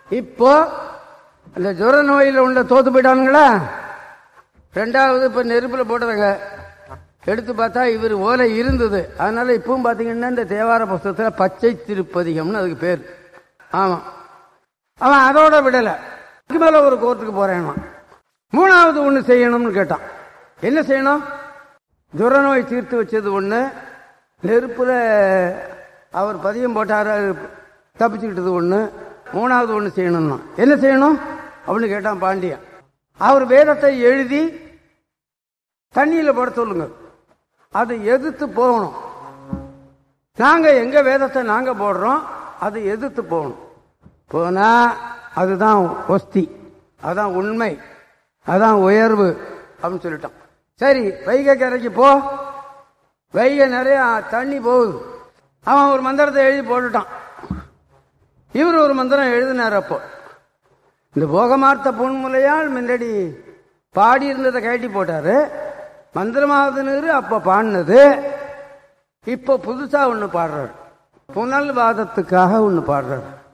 இப்போ அந்த ஜுர நோயில் உள்ள தோத்து போயிட்டானுங்களா ரெண்டாவது இப்ப நெருப்புல போடுறாங்க எடுத்து பார்த்தா இவர் ஓலை இருந்தது அதனால இப்பவும் பாத்தீங்கன்னா இந்த தேவார புஸ்தகத்துல பச்சை திருப்பதிகம்னு அதுக்கு பேர் ஆமா அவன் அதோட விடல அதுக்கு மேல ஒரு கோர்ட்டுக்கு போறேன் மூணாவது ஒண்ணு செய்யணும்னு கேட்டான் என்ன செய்யணும் துரநோய் தீர்த்து வச்சது ஒண்ணு நெருப்புல அவர் பதியம் போட்டார தப்பிச்சுக்கிட்டது ஒண்ணு மூணாவது ஒண்ணு செய்யணும்னா என்ன செய்யணும் அப்படின்னு கேட்டான் பாண்டியன் அவர் வேதத்தை எழுதி தண்ணியில போட சொல்லுங்க அதை எதிர்த்து போகணும் நாங்க எங்க வேதத்தை நாங்க போடுறோம் அதை எதிர்த்து போகணும் போனா அதுதான் ஒஸ்தி அதான் உண்மை அதான் உயர்வு அப்படின்னு சொல்லிட்டான் சரி வைகை கரைக்கு போ வைகை நிறைய தண்ணி போகுது அவன் ஒரு மந்திரத்தை எழுதி போட்டுட்டான் இவர் ஒரு மந்திரம் எழுதினார் அப்போ இந்த போகமார்த்த பொன்முலையால் முன்னாடி பாடி இருந்ததை கழட்டி போட்டாரு மந்திரமாவதுன்னு அப்ப பாடினது இப்ப புதுசா ஒண்ணு பாடுறாரு புனல் வாதத்துக்காக ஒண்ணு பாடுறாரு